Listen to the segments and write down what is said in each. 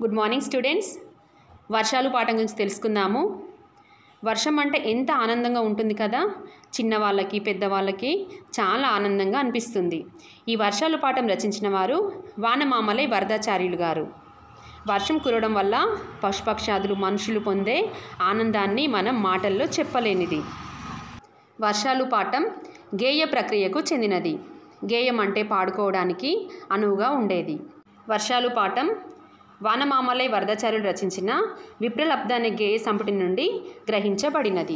good morning students వర్షాలు పాఠం గురించి తెలుసుకుందాము వర్షం అంటే ఎంత ఆనందంగా ఉంటుంది కదా చిన్నవాళ్ళకి పెద్దవాళ్ళకి చాలా ఆనందంగా అనిపిస్తుంది ఈ వర్షాలు పాఠం రచించిన వారు వానమామలై వరదాచార్యులు గారు వర్షం కురవడం వల్ల పశుపక్షాదులు మనుషులు పొందే ఆనందాన్ని మనం మాటల్లో చెప్పలేనిది వర్షాలు పాఠం గేయ ప్రక్రియకు చెందినది గేయం అంటే పాడుకోవడానికి అనువుగా ఉండేది వర్షాలు పాఠం వానమామలై వరదాచార్యులు రచించిన విప్రలబ్ధ అనే గేయ సంపుటి నుండి గ్రహించబడినది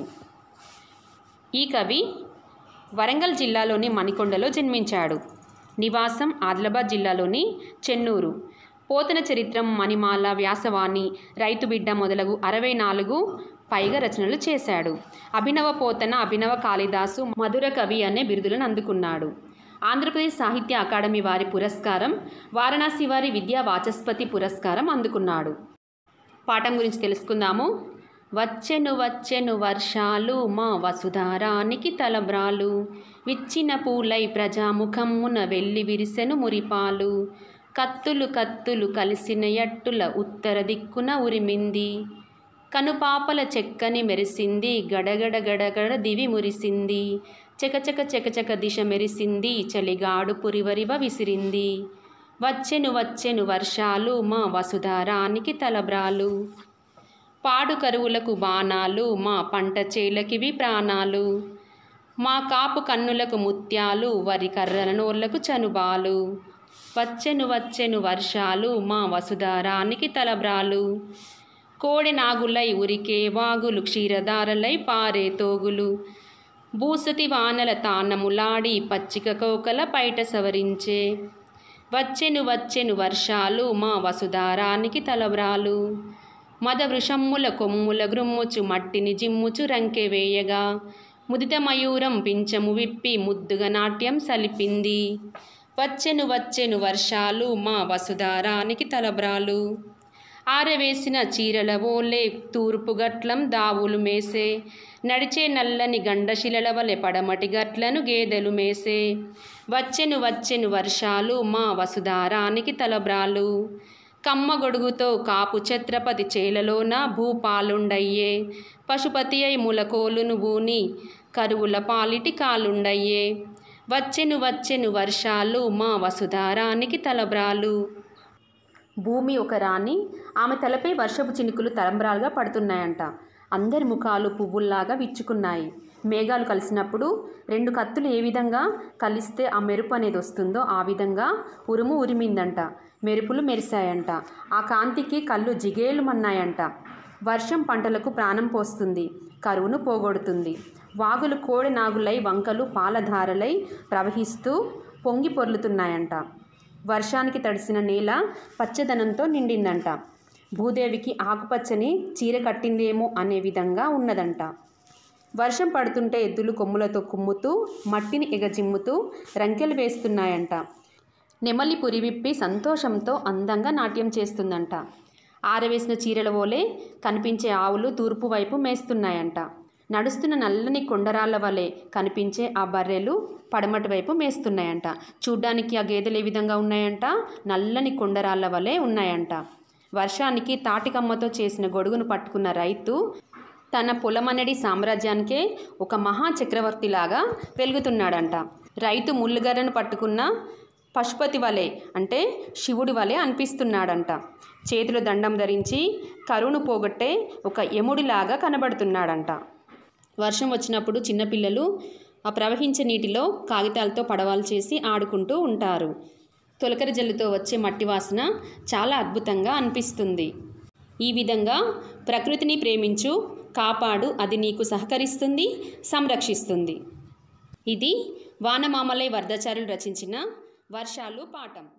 ఈ కవి వరంగల్ జిల్లాలోని మణికొండలో జన్మించాడు నివాసం ఆదిలాబాద్ జిల్లాలోని చెన్నూరు పోతన చరిత్రం మణిమాల వ్యాసవాణి రైతు బిడ్డ మొదలగు అరవై నాలుగు పైగా రచనలు చేశాడు అభినవ పోతన అభినవ కాళిదాసు మధుర కవి అనే బిరుదులను అందుకున్నాడు ఆంధ్రప్రదేశ్ సాహిత్య అకాడమీ వారి పురస్కారం వారణాసి వారి విద్యా వాచస్పతి పురస్కారం అందుకున్నాడు పాఠం గురించి తెలుసుకుందాము వచ్చెను వచ్చెను వర్షాలు మా వసుధారానికి తలబ్రాలు విచ్చిన పూలై ప్రజాముఖమున వెళ్ళి విరిసెను మురిపాలు కత్తులు కత్తులు కలిసిన ఎట్టుల ఉత్తర దిక్కున ఉరిమింది కనుపాపల చెక్కని మెరిసింది గడగడ గడగడ దివి మురిసింది చకచక చకచక దిశ మెరిసింది చలిగాడు పురివరివ విసిరింది వచ్చెను వచ్చెను వర్షాలు మా వసుధారానికి తలబ్రాలు పాడు కరువులకు బాణాలు మా పంట చేలకివి ప్రాణాలు మా కాపు కన్నులకు ముత్యాలు వరి కర్రల నోర్లకు చనుబాలు వచ్చెను వచ్చెను వర్షాలు మా వసుధారానికి తలబ్రాలు కోడె నాగులై ఉరికే వాగులు క్షీరదారలై పారే తోగులు భూసతి వానల తానములాడి పచ్చిక కోకల పైట సవరించే వచ్చెను వచ్చెను వర్షాలు మా వసుధారానికి తలబ్రాలు మద వృషమ్ముల కొమ్ముల గ్రుమ్ముచు మట్టిని జిమ్ముచు రంకె వేయగా ముదిత మయూరం పించము విప్పి ముద్దుగా నాట్యం సలిపింది వచ్చెను వచ్చెను వర్షాలు మా వసుధారానికి తలబ్రాలు ఆరవేసిన చీరల ఓలే తూర్పు గట్లం దావులు మేసే నడిచే నల్లని గండశిలల వలె పడమటి గట్లను గేదెలు మేసే వచ్చెను వచ్చెను వర్షాలు మా వసుధారానికి తలబ్రాలు కమ్మ గొడుగుతో కాపు ఛత్రపతి చేలలోన భూపాలుండయ్యే పశుపతి అయి ములకోలును బూని కరువుల పాలిటి కాలుండయ్యే వచ్చెను వచ్చెను వర్షాలు మా వసుధారానికి తలబ్రాలు భూమి ఒక రాణి ఆమె తలపై వర్షపు చినుకులు తలంబ్రాలుగా పడుతున్నాయంట అందరి ముఖాలు పువ్వుల్లాగా విచ్చుకున్నాయి మేఘాలు కలిసినప్పుడు రెండు కత్తులు ఏ విధంగా కలిస్తే ఆ మెరుపు అనేది వస్తుందో ఆ విధంగా ఉరుము ఉరిమిందంట మెరుపులు మెరిశాయంట ఆ కాంతికి కళ్ళు జిగేలుమన్నాయంట వర్షం పంటలకు ప్రాణం పోస్తుంది కరువును పోగొడుతుంది వాగులు కోడి నాగులై వంకలు పాలధారలై ప్రవహిస్తూ పొంగి పొర్లుతున్నాయంట వర్షానికి తడిసిన నేల పచ్చదనంతో నిండిందంట భూదేవికి ఆకుపచ్చని చీర కట్టిందేమో అనే విధంగా ఉన్నదంట వర్షం పడుతుంటే ఎద్దులు కొమ్ములతో కుమ్ముతూ మట్టిని ఎగజిమ్ముతూ రంకెలు వేస్తున్నాయంట నెమలి పురివిప్పి సంతోషంతో అందంగా నాట్యం చేస్తుందంట ఆరవేసిన చీరల వోలే కనిపించే ఆవులు తూర్పు వైపు మేస్తున్నాయంట నడుస్తున్న నల్లని కొండరాళ్ళ వలె కనిపించే ఆ బర్రెలు పడమటి వైపు మేస్తున్నాయంట చూడ్డానికి ఆ గేదెలు ఏ విధంగా ఉన్నాయంట నల్లని కొండరాళ్ళ వలె ఉన్నాయంట వర్షానికి తాటికమ్మతో చేసిన గొడుగును పట్టుకున్న రైతు తన పొలమనడి సామ్రాజ్యానికే ఒక మహా చక్రవర్తిలాగా వెలుగుతున్నాడంట రైతు ముళ్ళుగర్రను పట్టుకున్న పశుపతి వలె అంటే శివుడి వలె అనిపిస్తున్నాడంట చేతిలో దండం ధరించి కరువును పోగొట్టే ఒక యముడిలాగా కనబడుతున్నాడంట వర్షం వచ్చినప్పుడు చిన్నపిల్లలు ఆ ప్రవహించే నీటిలో కాగితాలతో పడవలు చేసి ఆడుకుంటూ ఉంటారు తొలకరి జల్లుతో వచ్చే మట్టి వాసన చాలా అద్భుతంగా అనిపిస్తుంది ఈ విధంగా ప్రకృతిని ప్రేమించు కాపాడు అది నీకు సహకరిస్తుంది సంరక్షిస్తుంది ఇది వానమామలై వరదాచార్యులు రచించిన వర్షాలు పాఠం